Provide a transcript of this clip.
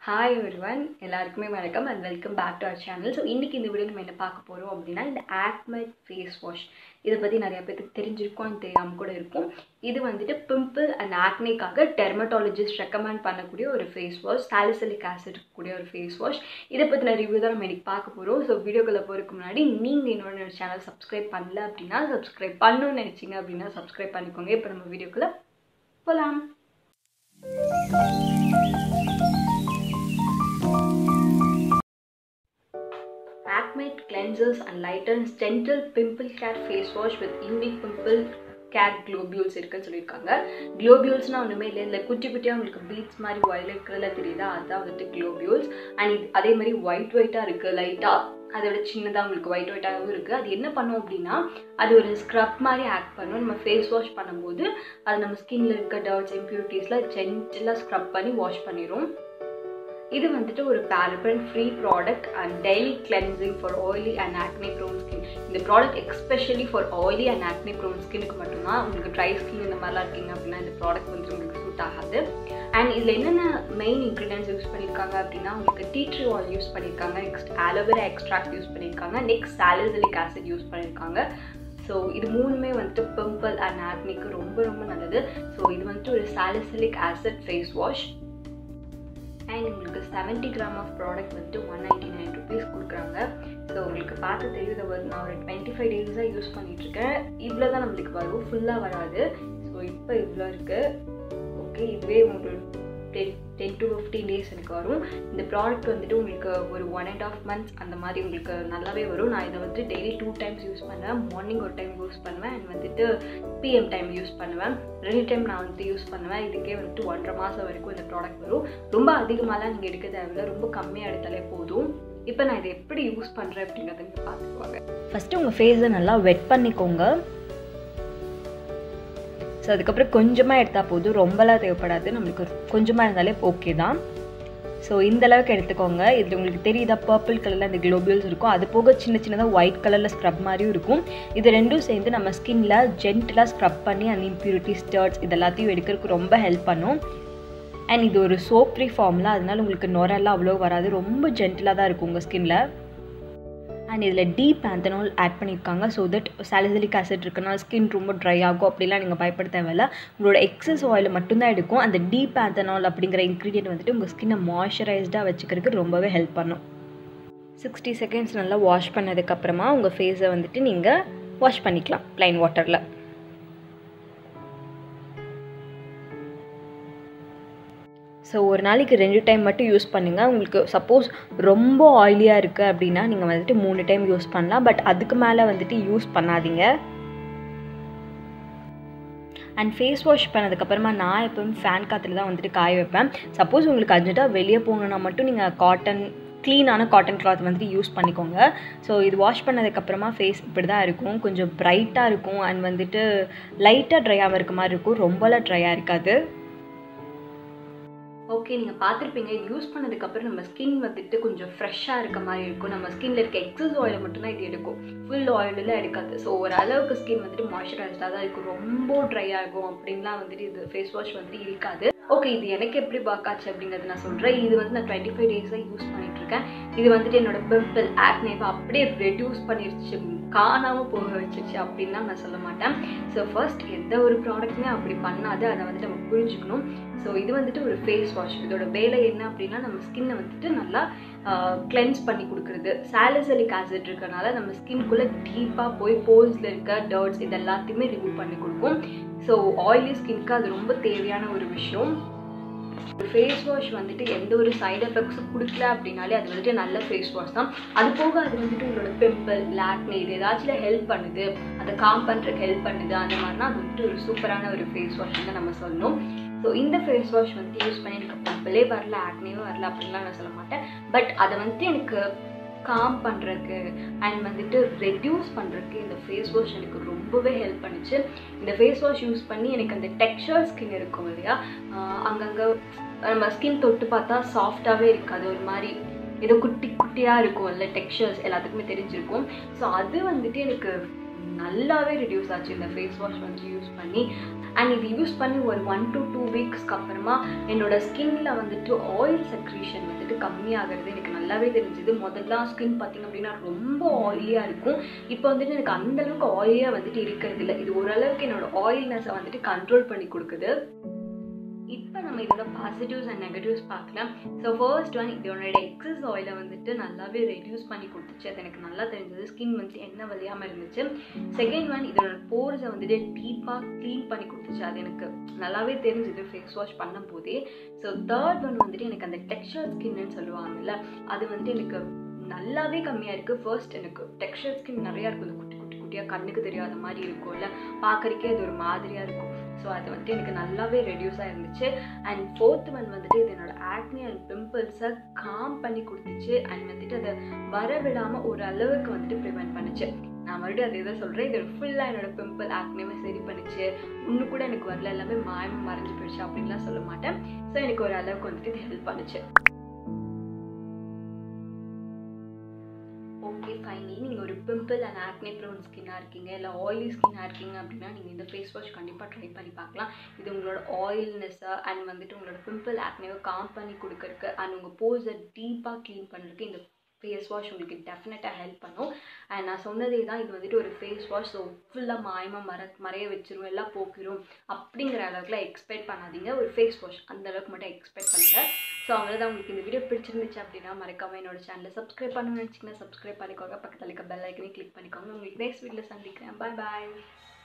hi ஒருவன் எல்லாருக்குமே வணக்கம் and welcome back to our channel so இன்றைக்கி இந்த வீடியோ நம்ம என்ன பார்க்க போகிறோம் அப்படின்னா இந்த ஆக்மெட் ஃபேஸ் வாஷ் இதை பற்றி நிறைய பேருக்கு தெரிஞ்சிருக்கும் தெரியாமல் கூட இருக்கும் இது வந்துட்டு பிம்பிள் அண்ட் ஆக்னேக்காக டெர்மட்டாலஜிஸ்ட் ரெக்கமெண்ட் பண்ணக்கூடிய ஒரு ஃபேஸ் வாஷ் சாலிசலிக் ஆசிட் கூடிய ஒரு ஃபேஸ் வாஷ் இதை பற்றின ரிவ்யூ தான் நம்ம இன்றைக்கி பார்க்க போகிறோம் ஸோ வீடியோக்குள்ளே போகிறதுக்கு முன்னாடி நீங்கள் என்னோட சேனல் சப்ஸ்கிரைப் பண்ணல அப்படின்னா சப்ஸ்கிரைப் பண்ணணும்னு நினச்சிங்க அப்படின்னா சப்ஸ்கிரைப் பண்ணிக்கோங்க இப்போ நம்ம வீடியோக்குள்ளே போகலாம் Acmate cleansers and lightens gentle pimple care face wash with UV pimple care globules இருக்குன்னு சொல்லியிருக்காங்க க்ளோபியூல்ஸ்னால் ஒன்றுமே இல்லை இல்லை குட்டி குட்டியாக உங்களுக்கு பீட்ஸ் மாதிரி ஒயிட் கலரில் தெரியுதா அதுதான் வந்துட்டு க்ளோபியூல்ஸ் அண்ட் இது அதே மாதிரி ஒயிட் ஒயிட்டாக இருக்குது லைட்டாக அதை விட சின்னதாக உங்களுக்கு ஒயிட் ஒயிட்டாகவும் இருக்குது அது என்ன பண்ணும் அப்படின்னா அது ஒரு ஸ்க்ரப் மாதிரி ஆக்ட் பண்ணும் நம்ம ஃபேஸ் வாஷ் பண்ணும்போது அது நம்ம ஸ்கின்ல இருக்க டர்ட்ஸ் இம்ப்யூரிட்டிஸ்லாம் ஜென்டிலாக ஸ்க்ரப் பண்ணி வாஷ் பண்ணிடும் இது வந்துட்டு ஒரு paraben free product and daily cleansing for oily and acne prone skin இந்த product especially for oily and acne prone ஸ்கின்னுக்கு மட்டும்தான் உங்களுக்கு ட்ரை ஸ்கின் இந்த மாதிரிலாம் இருக்கீங்க அப்படின்னா இந்த ப்ராடக்ட் வந்து உங்களுக்கு சூட் ஆகாது அண்ட் இதில் என்னென்ன மெயின் இன்க்ரீடியன்ஸ் யூஸ் பண்ணியிருக்காங்க அப்படின்னா உங்களுக்கு டீ ட்ரீ ஆயில் யூஸ் பண்ணியிருக்காங்க நெக்ஸ்ட் ஆலோவேரா எக்ஸ்ட்ராக்ட் யூஸ் பண்ணியிருக்காங்க நெக்ஸ்ட் சாலிசிலிக் ஆசிட் யூஸ் பண்ணியிருக்காங்க ஸோ இது மூணுமே வந்துட்டு பிம்பிள் அண்ட் ஆக்னிக்கு ரொம்ப ரொம்ப நல்லது ஸோ இது வந்துட்டு ஒரு salicylic acid face wash and உங்களுக்கு செவன்ட்டி கிராம் ஆஃப் ப்ராடக்ட் வந்துட்டு ஒன் நைன்டி நைன் ருபீஸ் கொடுக்குறாங்க ஸோ உங்களுக்கு பார்த்து தெரியுது வரும் நான் ஒரு டுவெண்ட்டி ஃபைவ் டேஸாக யூஸ் பண்ணிகிட்ருக்கேன் இவ்வளோ தான் நம்மளுக்கு வரும் ஃபுல்லாக வராது ஸோ இப்போ இவ்வளோ இருக்குது ஓகே இதுவே உங்களுக்கு ten ten to fifteen days எனக்கு வரும் இந்த ப்ராடக்ட் வந்துட்டு உங்களுக்கு ஒரு ஒன் அண்ட் ஆஃப் மந்த்ஸ் அந்த மாதிரி உங்களுக்கு நல்லாவே வரும் நான் இதை வந்து டெய்லி டூ டைம்ஸ் யூஸ் பண்ணுவேன் மார்னிங் ஒரு டைம் யூஸ் பண்ணுவேன் அண்ட் வந்துட்டு பிஎம் டைம் யூஸ் பண்ணுவேன் ரெண்டு டைம் நான் வந்துட்டு யூஸ் பண்ணுவேன் இதுக்கே வந்துட்டு ஒன்றரை மாதம் வரைக்கும் இந்த ப்ராடக்ட் வரும் ரொம்ப அதிகமாகலாம் நீங்கள் எடுக்க தேவையில்லை ரொம்ப கம்மியாக எடுத்தாலே போதும் இப்போ நான் இதை எப்படி யூஸ் பண்ணுறேன் அப்படிங்கிறத நீங்கள் பார்த்துக்குவாங்க ஃபஸ்ட்டு உங்கள் ஃபேஸை நல்லா வெட் பண்ணிக்கோங்க ஸோ அதுக்கப்புறம் கொஞ்சமாக எடுத்தால் போதும் ரொம்பலாம் தேவைப்படாது நம்மளுக்கு கொஞ்சமாக இருந்தாலே ஓகே தான் ஸோ இந்த அளவுக்கு எடுத்துக்கோங்க இதில் உங்களுக்கு தெரியுதா பர்பிள் கலரில் அந்த க்ளோபியல்ஸ் இருக்கும் அது போக சின்ன சின்னதாக ஒயிட் கலரில் ஸ்க்ரப் மாதிரியும் இருக்கும் இது ரெண்டும் சேர்ந்து நம்ம ஸ்கின்ல ஜென்டலாக ஸ்க்ரப் பண்ணி அந்த இம்ப்யூரிட்டிஸ் டர்ட்ஸ் இது எல்லாத்தையும் எடுக்கிறதுக்கு ரொம்ப ஹெல்ப் பண்ணும் அண்ட் இது ஒரு சோப் ஃப்ரீ ஃபார்மில் அதனால உங்களுக்கு நொரெல்லாம் அவ்வளோ வராது ரொம்ப ஜென்டலாக தான் இருக்கும் உங்கள் ஸ்கின்ல அண்ட் இதில் டீப் ஆந்தனால் ஆட் பண்ணியிருக்காங்க ஸோ தட் சாலிசிலிக் ஆசிட் இருக்குன்னா ஸ்கின் ரொம்ப ட்ரை ஆகும் அப்படிலாம் நீங்கள் பயப்பட தேவையில்ல உங்களோட எக்ஸஸ் ஆயில் மட்டும்தான் எடுக்கும் அந்த டீப் ஆந்தனால் அப்படிங்கிற இன்க்ரீடியன்ட் வந்துட்டு உங்கள் ஸ்கின்னை மாய்ஸ்சரைஸ்டாக வச்சுக்கிறதுக்கு ரொம்பவே ஹெல்ப் பண்ணும் சிக்ஸ்டி செகண்ட்ஸ் நல்லா வாஷ் பண்ணதுக்கப்புறமா உங்கள் ஃபேஸை வந்துட்டு நீங்கள் வாஷ் பண்ணிக்கலாம் ப்ளைன் வாட்டரில் ஸோ ஒரு நாளைக்கு ரெண்டு டைம் மட்டும் யூஸ் பண்ணுங்கள் உங்களுக்கு சப்போஸ் ரொம்ப ஆயிலியாக இருக்குது அப்படின்னா நீங்கள் வந்துட்டு மூணு டைம் யூஸ் பண்ணலாம் பட் அதுக்கு மேலே வந்துட்டு யூஸ் பண்ணாதீங்க அண்ட் ஃபேஸ் வாஷ் பண்ணதுக்கப்புறமா நான் எப்பவும் ஃபேன் காற்றுல தான் வந்துட்டு காய வைப்பேன் சப்போஸ் உங்களுக்கு அர்ஜென்ட்டாக வெளியே போகணுன்னா மட்டும் நீங்கள் காட்டன் க்ளீனான காட்டன் கிளாத் வந்துட்டு யூஸ் பண்ணிக்கோங்க ஸோ இது வாஷ் பண்ணதுக்கப்புறமா ஃபேஸ் இப்படி தான் இருக்கும் கொஞ்சம் ப்ரைட்டாக இருக்கும் அண்ட் வந்துட்டு லைட்டாக ட்ரையாக இருக்க மாதிரி இருக்கும் ரொம்பலாம் ட்ரையாக இருக்காது ஓகே நீங்கள் பார்த்துருப்பீங்க இது யூஸ் பண்ணதுக்கப்புறம் நம்ம ஸ்கின் வந்துட்டு கொஞ்சம் ஃப்ரெஷ்ஷாக இருக்க மாதிரி இருக்கும் நம்ம ஸ்கின்ல இருக்க எக்ஸஸ் ஆயிலை மட்டும்தான் இது எடுக்கும் ஃபுல் ஆயிலெலாம் எடுக்காது ஸோ ஒரு அளவுக்கு ஸ்கின் வந்துட்டு மாய்ஸ்சரைஸ்டாக தான் இருக்கும் ரொம்ப ட்ரை ஆகும் அப்படின்லாம் வந்துட்டு இது ஃபேஸ் வாஷ் வந்துட்டு இருக்காது ஓகே இது எனக்கு எப்படி பார்க்காச்சு அப்படிங்கிறது நான் சொல்கிறேன் இது வந்து நான் டுவெண்ட்டி ஃபைவ் டேஸாக யூஸ் பண்ணிட்டு இருக்கேன் இது வந்துட்டு என்னோட பிம்பிள் ஆக்னேவை அப்படியே ரெடியூஸ் பண்ணிருச்சு காணாமல் போக வச்சிருச்சு அப்படின்னு நான் சொல்ல மாட்டேன் ஸோ ஃபர்ஸ்ட் எந்த ஒரு ப்ராடக்ட்டுமே அப்படி பண்ணாது அதை வந்துட்டு நம்ம புரிஞ்சுக்கணும் ஸோ இது வந்துட்டு ஒரு ஃபேஸ் வாஷ் இதோட வேலை என்ன அப்படின்னா நம்ம ஸ்கின்னை வந்துட்டு நல்லா கிளென்ஸ் பண்ணி கொடுக்குறது சாலிசலிக் ஆசிட் இருக்கனால நம்ம ஸ்கின்குள்ளே டீப்பாக போய் போல்ஸில் இருக்க டர்ட்ஸ் இது எல்லாத்தையுமே ரிமூவ் பண்ணி கொடுக்கும் ஸோ ஆயிலி ஸ்கின்க்கு அது ரொம்ப தேவையான ஒரு விஷயம் ஃபேஸ் வாஷ் வந்துட்டு எந்த ஒரு சைடு எஃபெக்ட்ஸும் கொடுக்கல அப்படின்னாலே அது வந்துட்டு நல்ல ஃபேஸ் வாஷ் தான் அது போக அது வந்துட்டு உங்களோட பிம்பிள் லாக்னே இது ஏதாச்சும் ஹெல்ப் பண்ணுது அதை காம் பண்ணுறதுக்கு ஹெல்ப் பண்ணுது அந்த மாதிரினா அது வந்துட்டு ஒரு சூப்பரான ஒரு ஃபேஸ் வாஷ் தான் நம்ம சொல்லணும் ஸோ இந்த ஃபேஸ் வாஷ் வந்துட்டு யூஸ் பண்ணி எனக்கு பிம்பிளே வரல ஆக்னேவும் வரல அப்படின்லாம் நான் சொல்ல மாட்டேன் பட் அதை வந்துட்டு எனக்கு காம் பண்ணுறதுக்கு அண்ட் வந்துட்டு ரெடியூஸ் பண்ணுறதுக்கு இந்த ஃபேஸ் வாஷ் எனக்கு ரொம்பவே ஹெல்ப் பண்ணுச்சு இந்த ஃபேஸ் வாஷ் யூஸ் பண்ணி எனக்கு அந்த டெக்ஸ்சர் ஸ்கின் இருக்கும் இல்லையா அங்கங்கே நம்ம ஸ்கின் தொட்டு பார்த்தா சாஃப்டாகவே இருக்காது ஒரு மாதிரி ஏதோ குட்டி குட்டியாக இருக்கும் இல்லை டெக்ஸ்சர்ஸ் எல்லாத்துக்குமே தெரிஞ்சிருக்கும் ஸோ அது வந்துட்டு எனக்கு நல்லாவே ரெடியூஸ் ஆச்சு இந்த ஃபேஸ் வாஷ் வந்து யூஸ் பண்ணி அண்ட் இது யூஸ் பண்ணி ஒரு ஒன் டு டூ வீக்ஸ்க்கு அப்புறமா என்னோட ஸ்கின்ல வந்துட்டு ஆயில் செக்ரீஷன் வந்துட்டு கம்மியாகிறது எனக்கு நல்லாவே தெரிஞ்சுது முதல்ல ஸ்கின் பார்த்தீங்க அப்படின்னா ரொம்ப ஆயிலியாக இருக்கும் இப்போ வந்துட்டு எனக்கு அந்த அளவுக்கு ஆயிலியாக வந்துட்டு இருக்கிறது இல்லை இது ஓரளவுக்கு என்னோட ஆயில்னஸை வந்துட்டு கண்ட்ரோல் பண்ணி கொடுக்குது இப்போ நம்ம இதோட பாசிட்டிவ்ஸ் அண்ட் நெகட்டிவ்ஸ் பார்க்கலாம் ஸோ ஃபர்ஸ்ட் ஒன் இதோட எக்ஸஸ் ஆயிலை வந்துட்டு நல்லாவே ரெடியூஸ் பண்ணி கொடுத்துச்சு அது எனக்கு நல்லா தெரிஞ்சது ஸ்கின் வந்துட்டு எண்ணெய் வலியாமல் இருந்துச்சு செகண்ட் ஒன் இதோட போர்ஸை வந்துட்டு டீப்பாக க்ளீன் பண்ணி கொடுத்துச்சு அது எனக்கு நல்லாவே தெரிஞ்சுது ஃபேஸ் வாஷ் பண்ணும் போதே ஸோ தேர்ட் ஒன் வந்துட்டு எனக்கு அந்த டெக்ஸ்டர் ஸ்கின்னு சொல்லுவாங்கல்ல அது வந்துட்டு எனக்கு நல்லாவே கம்மியாக இருக்குது ஃபர்ஸ்ட் எனக்கு டெக்ஸ்டர் ஸ்கின் நிறையா இருக்குது குட்டி குட்டி குட்டியாக கண்ணுக்கு தெரியாத மாதிரி இருக்கும்ல பார்க்கறக்கே அது ஒரு மாதிரியாக இருக்கும் ஸோ அது வந்துட்டு எனக்கு நல்லாவே ரெடியூஸாக இருந்துச்சு அண்ட் ஃபோர்த் ஒன் வந்துட்டு இது என்னோட ஆக்னி அண்ட் பிம்பிள்ஸை காம் பண்ணி கொடுத்துச்சு அண்ட் வந்துட்டு அதை வர விடாமல் ஒரு அளவுக்கு வந்துட்டு ப்ரிவெண்ட் பண்ணுச்சு நான் மறுபடியும் அதே தான் சொல்கிறேன் இது ஃபுல்லாக என்னோட பிம்பிள் ஆக்னேவே சரி பண்ணிச்சு இன்னும் கூட எனக்கு வரல எல்லாமே மாயமாக மறைஞ்சு போயிடுச்சு அப்படின்லாம் சொல்ல மாட்டேன் ஸோ எனக்கு ஒரு அளவுக்கு வந்துட்டு இது ஹெல்ப் பண்ணுச்சு ஓகே ஃபைனலி நீங்கள் ஒரு பிம்பிள் அண்ட் ஆக்னே ப்ரோன் ஸ்கின்னாக இருக்கீங்க இல்லை ஆயிலி ஸ்கின்னாக இருக்கீங்க அப்படின்னா நீங்கள் இந்த ஃபேஸ் வாஷ் கண்டிப்பாக ட்ரை பண்ணி பார்க்கலாம் இது உங்களோட ஆயில்னஸ்ஸை அண்ட் வந்துட்டு உங்களோட பிம்பிள் ஆக்னேவை காம் பண்ணி கொடுக்கறக்கு அண்ட் உங்கள் போஸை டீப்பாக க்ளீன் பண்ணுறதுக்கு இந்த ஃபேஸ் வாஷ் உங்களுக்கு டெஃபினட்டாக ஹெல்ப் பண்ணும் அண்ட் நான் சொன்னதே தான் இது வந்துட்டு ஒரு ஃபேஸ் வாஷ் ஸோ ஃபுல்லாக மாயமாக மற மறைய வச்சிரும் எல்லாம் போக்கிரும் அப்படிங்கிற அளவுக்குலாம் எக்ஸ்பெக்ட் பண்ணாதீங்க ஒரு ஃபேஸ் வாஷ் அந்த அளவுக்கு மட்டும் எக்ஸ்பெக்ட் பண்ணுங்கள் ஸோ அவ்வளோதான் உங்களுக்கு இந்த வீடியோ பிடிச்சிருந்துச்சு அப்படின்னா மறக்காம என்னோட சேனலை சப்ஸ்கிரைப் பண்ணணும்னு நினச்சிங்கன்னா சப்ஸ்கிரைப் பண்ணிக்கோங்க பக்கத்தில் இருக்க பெல் ஐக்கனையும் கிளிக் பண்ணிக்கோங்க உங்களுக்கு நெக்ஸ்ட் வீடியோவில் சந்திக்கிறேன் பாய் பாய்